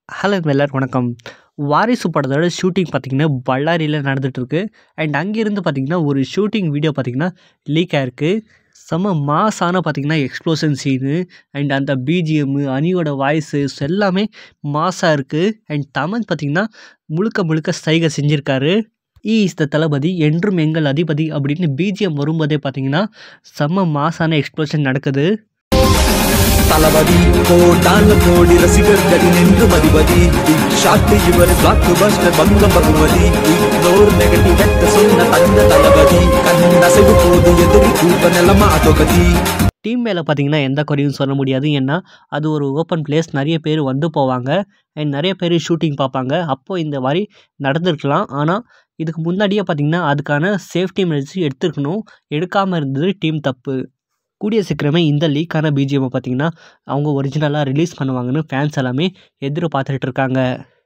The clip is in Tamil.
ஹலோ எல்லாருக்கும் வணக்கம் வாரிசு படத்தோட ஷூட்டிங் பார்த்திங்கன்னா பಳ್ಳாரியில் நடந்துகிட்ருக்கு அண்ட் அங்கேருந்து பார்த்திங்கன்னா ஒரு ஷூட்டிங் வீடியோ பார்த்திங்கன்னா லீக் ஆயிருக்கு செம்ம மாஸான பார்த்திங்கன்னா எக்ஸ்ப்ளோஷன் சீனு அண்ட் அந்த பிஜிஎம்மு அனியோட வாய்ஸஸ் எல்லாமே மாஸாக இருக்குது அண்ட் தமன் பார்த்திங்கன்னா முழுக்க முழுக்க சைகை செஞ்சுருக்காரு ஈ இஸ் த தளபதி என்றும் எங்கள் அதிபதி அப்படின்னு பிஜிஎம் வரும்போதே பார்த்திங்கன்னா செம்ம மாஸான எக்ஸ்ப்ளோஷன் நடக்குது தளபதி கோடான கோடி ரசிகர்களின் என்று மதிபதி ஷாட்டு இவர் பிளாக் பஸ்டர் பங்கம் பகுமதி இக்னோர் நெகட்டிவ் எத்த சொன்ன தந்த தளபதி கண் அசைவு போது எதிரி கூப்ப நிலமா அதோகதி டீம் மேலே பார்த்தீங்கன்னா எந்த குறையும் சொல்ல முடியாது ஏன்னா அது ஒரு ஓப்பன் பிளேஸ் நிறைய பேர் வந்து போவாங்க அண்ட் நிறைய பேர் ஷூட்டிங் பார்ப்பாங்க அப்போது இந்த மாதிரி நடந்திருக்கலாம் ஆனால் இதுக்கு முன்னாடியே பார்த்தீங்கன்னா அதுக்கான சேஃப்டி மெஷர்ஸ் எடுத்துருக்கணும் எடுக்காமல் இருந்தது டீம் தப்பு கூடிய சீக்கிரமே இந்த லீக்கான பிஜிஎம்மை பார்த்தீங்கன்னா அவங்க ஒரிஜினலாக ரிலீஸ் பண்ணுவாங்கன்னு ஃபேன்ஸ் எல்லாமே எதிர்பார்த்துட்டு இருக்காங்க